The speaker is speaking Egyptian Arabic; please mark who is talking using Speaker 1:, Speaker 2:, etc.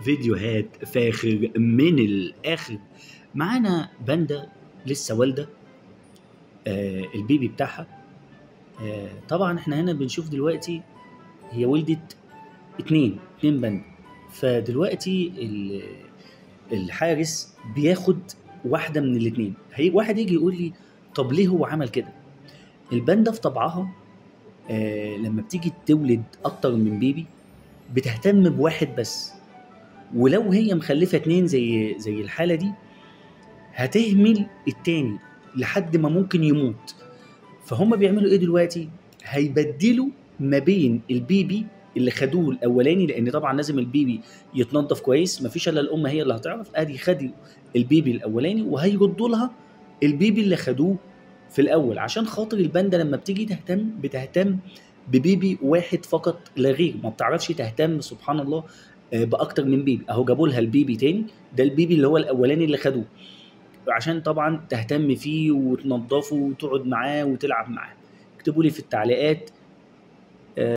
Speaker 1: فيديوهات فاخر من الاخر معانا باندا لسه والده آه البيبي بتاعها آه طبعا احنا هنا بنشوف دلوقتي هي ولدت اتنين اتنين باندا فدلوقتي ال- الحارس بياخد واحده من الاتنين هي واحد يجي يقول لي طب ليه هو عمل كده الباندا في طبعها آه لما بتيجي تولد اكتر من بيبي بتهتم بواحد بس ولو هي مخلفه اتنين زي زي الحاله دي هتهمل التاني لحد ما ممكن يموت فهم بيعملوا ايه دلوقتي هيبدلوا ما بين البيبي اللي خدوه الاولاني لان طبعا لازم البيبي يتنضف كويس مفيش الا الام هي اللي هتعرف ادي خدوا البيبي الاولاني وهيردوا لها البيبي اللي خدوه في الاول عشان خاطر الباندا لما بتيجي تهتم بتهتم ببيبي واحد فقط لا غير ما بتعرفش تهتم سبحان الله آه، باكتر من بيبي اهو جابوا لها البيبي تاني ده البيبي اللي هو الاولاني اللي خدوه عشان طبعا تهتم فيه وتنضفه وتقعد معاه وتلعب معاه اكتبوا لي في التعليقات